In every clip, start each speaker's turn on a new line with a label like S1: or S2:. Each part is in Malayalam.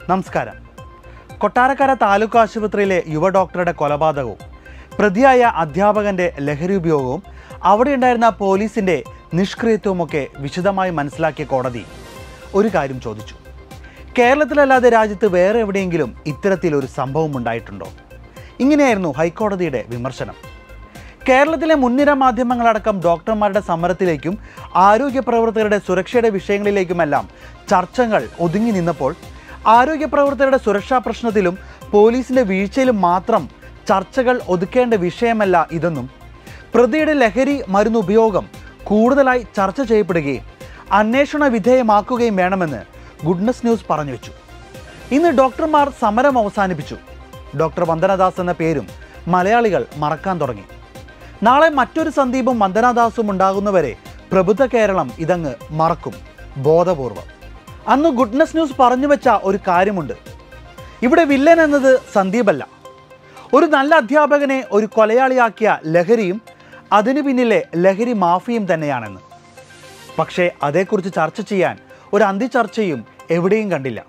S1: നമസ്കാരം കൊട്ടാരക്കര താലൂക്ക് ആശുപത്രിയിലെ യുവ ഡോക്ടറുടെ കൊലപാതകവും പ്രതിയായ അധ്യാപകന്റെ ലഹരി ഉപയോഗവും അവിടെ ഉണ്ടായിരുന്ന പോലീസിന്റെ നിഷ്ക്രിയത്വമൊക്കെ വിശദമായി മനസ്സിലാക്കിയ കോടതി ഒരു കാര്യം ചോദിച്ചു കേരളത്തിലല്ലാതെ രാജ്യത്ത് വേറെ എവിടെയെങ്കിലും ഇത്തരത്തിലൊരു സംഭവം ഉണ്ടായിട്ടുണ്ടോ ഇങ്ങനെയായിരുന്നു ഹൈക്കോടതിയുടെ വിമർശനം കേരളത്തിലെ മുൻനിര മാധ്യമങ്ങളടക്കം ഡോക്ടർമാരുടെ സമരത്തിലേക്കും ആരോഗ്യ പ്രവർത്തകരുടെ സുരക്ഷയുടെ വിഷയങ്ങളിലേക്കുമെല്ലാം ചർച്ചകൾ ഒതുങ്ങി നിന്നപ്പോൾ ആരോഗ്യ പ്രവർത്തകരുടെ സുരക്ഷാ പ്രശ്നത്തിലും പോലീസിന്റെ വീഴ്ചയിലും മാത്രം ചർച്ചകൾ ഒതുക്കേണ്ട വിഷയമല്ല ഇതെന്നും പ്രതിയുടെ ലഹരി മരുന്ന് ഉപയോഗം കൂടുതലായി ചർച്ച ചെയ്യപ്പെടുകയും അന്വേഷണ വിധേയമാക്കുകയും വേണമെന്ന് ഗുഡ്നസ് ന്യൂസ് പറഞ്ഞു വെച്ചു ഇന്ന് ഡോക്ടർമാർ സമരം അവസാനിപ്പിച്ചു ഡോക്ടർ വന്ദനദാസ് എന്ന പേരും മലയാളികൾ മറക്കാൻ തുടങ്ങി നാളെ മറ്റൊരു സന്ദീപും വന്ദനാദാസും ഉണ്ടാകുന്നവരെ പ്രബുദ്ധ കേരളം ഇതങ്ങ് മറക്കും ബോധപൂർവം അന്ന് ഗുഡ്നസ് ന്യൂസ് പറഞ്ഞു വെച്ച ഒരു കാര്യമുണ്ട് ഇവിടെ വില്ലൻ എന്നത് സന്ദീപല്ല ഒരു നല്ല അധ്യാപകനെ ഒരു കൊലയാളിയാക്കിയ ലഹരിയും അതിനു പിന്നിലെ ലഹരി മാഫിയും തന്നെയാണെന്ന് പക്ഷേ അതേക്കുറിച്ച് ചർച്ച ചെയ്യാൻ ഒരു അന്തിചർച്ചയും എവിടെയും കണ്ടില്ല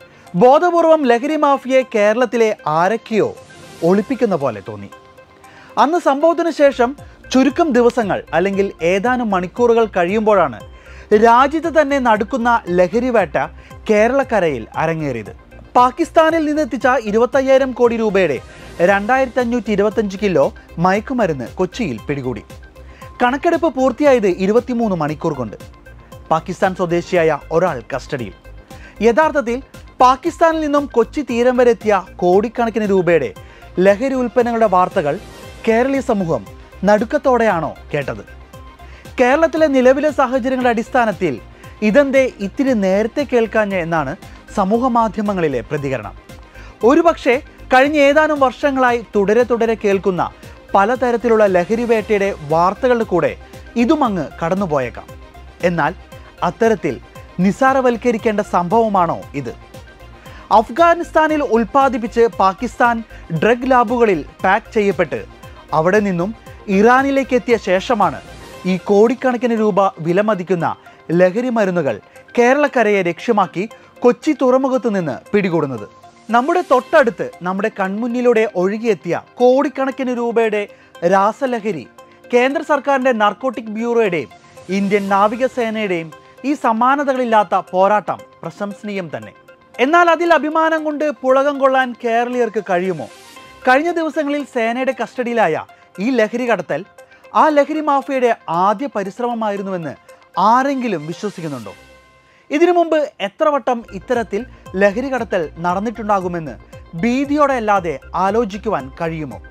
S1: ബോധപൂർവം ലഹരി മാഫിയെ കേരളത്തിലെ ആരൊക്കെയോ ഒളിപ്പിക്കുന്ന പോലെ തോന്നി അന്ന് സംഭവത്തിന് ശേഷം ചുരുക്കം ദിവസങ്ങൾ അല്ലെങ്കിൽ ഏതാനും മണിക്കൂറുകൾ കഴിയുമ്പോഴാണ് രാജ്യത്ത് തന്നെ നടക്കുന്ന ലഹരി വേട്ട കേരളക്കരയിൽ അരങ്ങേറിയത് പാകിസ്ഥാനിൽ നിന്നെത്തിച്ച ഇരുപത്തയ്യായിരം കോടി രൂപയുടെ രണ്ടായിരത്തി അഞ്ഞൂറ്റി ഇരുപത്തഞ്ച് കിലോ മയക്കുമരുന്ന് കൊച്ചിയിൽ പിടികൂടി കണക്കെടുപ്പ് പൂർത്തിയായത് ഇരുപത്തിമൂന്ന് മണിക്കൂർ കൊണ്ട് പാകിസ്ഥാൻ സ്വദേശിയായ ഒരാൾ കസ്റ്റഡിയിൽ യഥാർത്ഥത്തിൽ പാകിസ്ഥാനിൽ നിന്നും കൊച്ചി തീരം വരെ എത്തിയ കോടിക്കണക്കിന് രൂപയുടെ ലഹരി ഉൽപ്പന്നങ്ങളുടെ വാർത്തകൾ കേരളീയ സമൂഹം നടുക്കത്തോടെയാണോ കേട്ടത് കേരളത്തിലെ നിലവിലെ സാഹചര്യങ്ങളുടെ അടിസ്ഥാനത്തിൽ ഇതെന്തേ ഇത്തിരി നേരത്തെ കേൾക്കാഞ്ഞ എന്നാണ് സമൂഹ മാധ്യമങ്ങളിലെ പ്രതികരണം ഒരുപക്ഷെ കഴിഞ്ഞ ഏതാനും വർഷങ്ങളായി തുടരെ തുടരെ കേൾക്കുന്ന പലതരത്തിലുള്ള ലഹരി വേട്ടയുടെ വാർത്തകളുടെ കൂടെ ഇതും അങ്ങ് കടന്നുപോയേക്കാം എന്നാൽ അത്തരത്തിൽ നിസാരവൽക്കരിക്കേണ്ട സംഭവമാണോ ഇത് അഫ്ഗാനിസ്ഥാനിൽ ഉൽപ്പാദിപ്പിച്ച് പാകിസ്ഥാൻ ഡ്രഗ് ലാബുകളിൽ പാക്ക് ചെയ്യപ്പെട്ട് അവിടെ നിന്നും ഇറാനിലേക്ക് എത്തിയ ശേഷമാണ് ഈ കോടിക്കണക്കിന് രൂപ വിലമതിക്കുന്ന ലഹരി മരുന്നുകൾ കേരളക്കരയെ ലക്ഷ്യമാക്കി കൊച്ചി തുറമുഖത്ത് നിന്ന് പിടികൂടുന്നത് നമ്മുടെ തൊട്ടടുത്ത് നമ്മുടെ കൺമുന്നിലൂടെ ഒഴുകിയെത്തിയ കോടിക്കണക്കിന് രൂപയുടെ രാസലഹരി കേന്ദ്ര സർക്കാരിന്റെ നാർക്കോട്ടിക് ബ്യൂറോയുടെയും ഇന്ത്യൻ നാവികസേനയുടെയും ഈ സമാനതകളില്ലാത്ത പോരാട്ടം പ്രശംസനീയം തന്നെ എന്നാൽ അതിൽ അഭിമാനം കൊണ്ട് പുളകം കൊള്ളാൻ കേരളീയർക്ക് കഴിയുമോ കഴിഞ്ഞ ദിവസങ്ങളിൽ സേനയുടെ കസ്റ്റഡിയിലായ ഈ ലഹരി കടത്തൽ ആ ലഹരി മാഫിയയുടെ ആദ്യ പരിശ്രമമായിരുന്നുവെന്ന് ആരെങ്കിലും വിശ്വസിക്കുന്നുണ്ടോ ഇതിനു മുമ്പ് എത്ര വട്ടം ഇത്തരത്തിൽ ലഹരി കടത്തൽ നടന്നിട്ടുണ്ടാകുമെന്ന് ഭീതിയോടെ അല്ലാതെ ആലോചിക്കുവാൻ കഴിയുമോ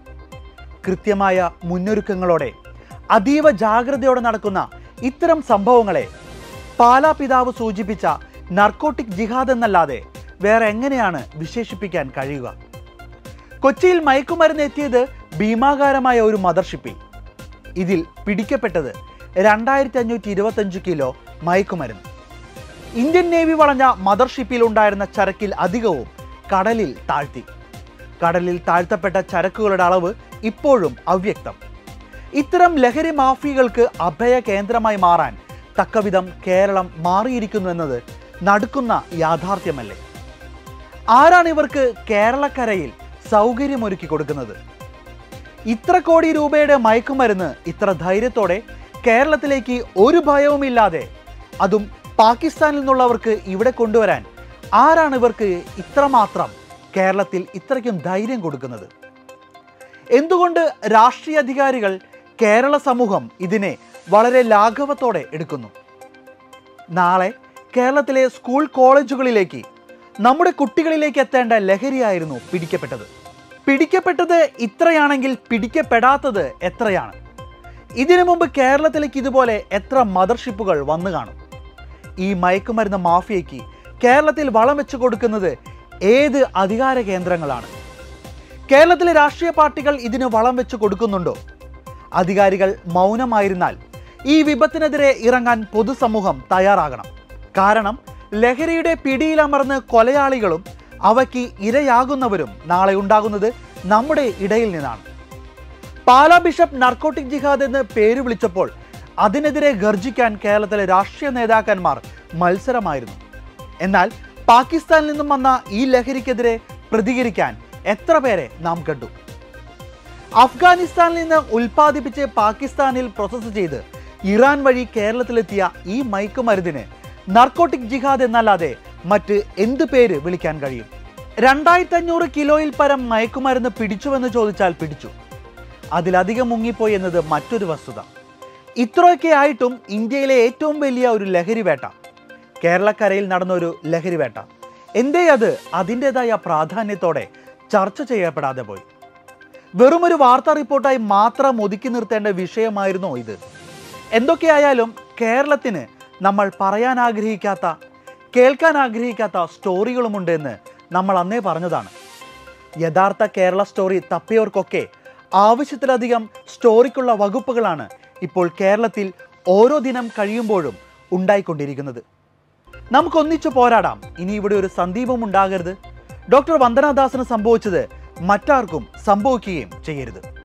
S1: കൃത്യമായ മുന്നൊരുക്കങ്ങളോടെ അതീവ ജാഗ്രതയോടെ നടക്കുന്ന ഇത്തരം സംഭവങ്ങളെ പാലാ പിതാവ് സൂചിപ്പിച്ച നർക്കോട്ടിക് ജിഹാദ് എന്നല്ലാതെ വേറെ എങ്ങനെയാണ് വിശേഷിപ്പിക്കാൻ കഴിയുക കൊച്ചിയിൽ മയക്കുമരുന്ന് എത്തിയത് ഭീമാകാരമായ ഒരു മദർഷിപ്പിൽ ഇതിൽ പിടിക്കപ്പെട്ടത് രണ്ടായിരത്തി അഞ്ഞൂറ്റി ഇരുപത്തഞ്ച് കിലോ മയക്കുമരുന്ന് ഇന്ത്യൻ നേവി വളഞ്ഞ മദർഷിപ്പിൽ ഉണ്ടായിരുന്ന ചരക്കിൽ അധികവും കടലിൽ താഴ്ത്തി കടലിൽ താഴ്ത്തപ്പെട്ട ചരക്കുകളുടെ അളവ് ഇപ്പോഴും അവ്യക്തം ഇത്തരം ലഹരി മാഫിയകൾക്ക് അഭയ കേന്ദ്രമായി മാറാൻ തക്കവിധം കേരളം മാറിയിരിക്കുന്നു എന്നത് നടുക്കുന്ന യാഥാർത്ഥ്യമല്ലേ ആരാണ് ഇവർക്ക് കേരളക്കരയിൽ സൗകര്യമൊരുക്കി കൊടുക്കുന്നത് ഇത്ര കോടി രൂപയുടെ മയക്കുമരുന്ന് ഇത്ര ധൈര്യത്തോടെ കേരളത്തിലേക്ക് ഒരു ഭയവുമില്ലാതെ അതും പാകിസ്ഥാനിൽ നിന്നുള്ളവർക്ക് ഇവിടെ കൊണ്ടുവരാൻ ആരാണ് ഇവർക്ക് ഇത്രമാത്രം കേരളത്തിൽ ഇത്രയ്ക്കും ധൈര്യം കൊടുക്കുന്നത് എന്തുകൊണ്ട് രാഷ്ട്രീയ അധികാരികൾ കേരള സമൂഹം ഇതിനെ വളരെ ലാഘവത്തോടെ എടുക്കുന്നു നാളെ കേരളത്തിലെ സ്കൂൾ കോളേജുകളിലേക്ക് നമ്മുടെ കുട്ടികളിലേക്ക് എത്തേണ്ട ലഹരിയായിരുന്നു പിടിക്കപ്പെട്ടത് പിടിക്കപ്പെട്ടത് ഇത്രയാണെങ്കിൽ പിടിക്കപ്പെടാത്തത് എത്രയാണ് ഇതിനു മുമ്പ് കേരളത്തിലേക്ക് ഇതുപോലെ എത്ര മദർഷിപ്പുകൾ വന്നു കാണും ഈ മയക്കുമരുന്ന് മാഫിയയ്ക്ക് കേരളത്തിൽ വളം വെച്ച് കൊടുക്കുന്നത് ഏത് അധികാര കേന്ദ്രങ്ങളാണ് കേരളത്തിലെ രാഷ്ട്രീയ പാർട്ടികൾ ഇതിന് വളം വെച്ച് കൊടുക്കുന്നുണ്ടോ അധികാരികൾ മൗനമായിരുന്നാൽ ഈ വിപത്തിനെതിരെ ഇറങ്ങാൻ പൊതുസമൂഹം തയ്യാറാകണം കാരണം ലഹരിയുടെ പിടിയിലമർന്ന് കൊലയാളികളും അവയ്ക്ക് ഇരയാകുന്നവരും നാളെ ഉണ്ടാകുന്നത് നമ്മുടെ ഇടയിൽ നിന്നാണ് പാലാ ബിഷപ്പ് നർക്കോട്ടിക് ജിഹാദ് എന്ന് പേര് വിളിച്ചപ്പോൾ അതിനെതിരെ ഗർജിക്കാൻ കേരളത്തിലെ രാഷ്ട്രീയ നേതാക്കന്മാർ മത്സരമായിരുന്നു എന്നാൽ പാകിസ്ഥാനിൽ നിന്നും വന്ന ഈ ലഹരിക്കെതിരെ പ്രതികരിക്കാൻ എത്ര പേരെ നാം കണ്ടു അഫ്ഗാനിസ്ഥാനിൽ നിന്ന് ഉൽപ്പാദിപ്പിച്ച് പാകിസ്ഥാനിൽ പ്രോസസ്സ് ചെയ്ത് ഇറാൻ വഴി കേരളത്തിലെത്തിയ ഈ മയക്കുമരുന്നിന് നർക്കോട്ടിക് ജിഹാദ് എന്നല്ലാതെ മറ്റ് എന്ത് പേര് വിളിക്കാൻ കഴിയും രണ്ടായിരത്തി അഞ്ഞൂറ് കിലോയിൽ പരം മയക്കുമരുന്ന് പിടിച്ചുവെന്ന് ചോദിച്ചാൽ പിടിച്ചു അതിലധികം മുങ്ങിപ്പോയി എന്നത് മറ്റൊരു വസ്തുത ഇത്രയൊക്കെ ആയിട്ടും ഇന്ത്യയിലെ ഏറ്റവും വലിയ ഒരു ലഹരി വേട്ട കേരളക്കരയിൽ നടന്ന ഒരു ലഹരി വേട്ട എന്തേ അത് അതിൻ്റെതായ പ്രാധാന്യത്തോടെ ചർച്ച ചെയ്യപ്പെടാതെ പോയി വെറുമൊരു വാർത്താ റിപ്പോർട്ടായി മാത്രം ഒതുക്കി നിർത്തേണ്ട വിഷയമായിരുന്നോ ഇത് എന്തൊക്കെയായാലും കേരളത്തിന് നമ്മൾ പറയാൻ ആഗ്രഹിക്കാത്ത കേൾക്കാൻ ആഗ്രഹിക്കാത്ത സ്റ്റോറികളുമുണ്ട് എന്ന് നമ്മൾ അന്നേ പറഞ്ഞതാണ് യഥാർത്ഥ കേരള സ്റ്റോറി തപ്പിയവർക്കൊക്കെ ആവശ്യത്തിലധികം സ്റ്റോറിക്കുള്ള വകുപ്പുകളാണ് ഇപ്പോൾ കേരളത്തിൽ ഓരോ ദിനം കഴിയുമ്പോഴും ഉണ്ടായിക്കൊണ്ടിരിക്കുന്നത് നമുക്കൊന്നിച്ചു പോരാടാം ഇനി ഇവിടെ ഒരു സന്ദീപം ഉണ്ടാകരുത് ഡോക്ടർ വന്ദനാദാസിന് സംഭവിച്ചത് മറ്റാർക്കും സംഭവിക്കുകയും ചെയ്യരുത്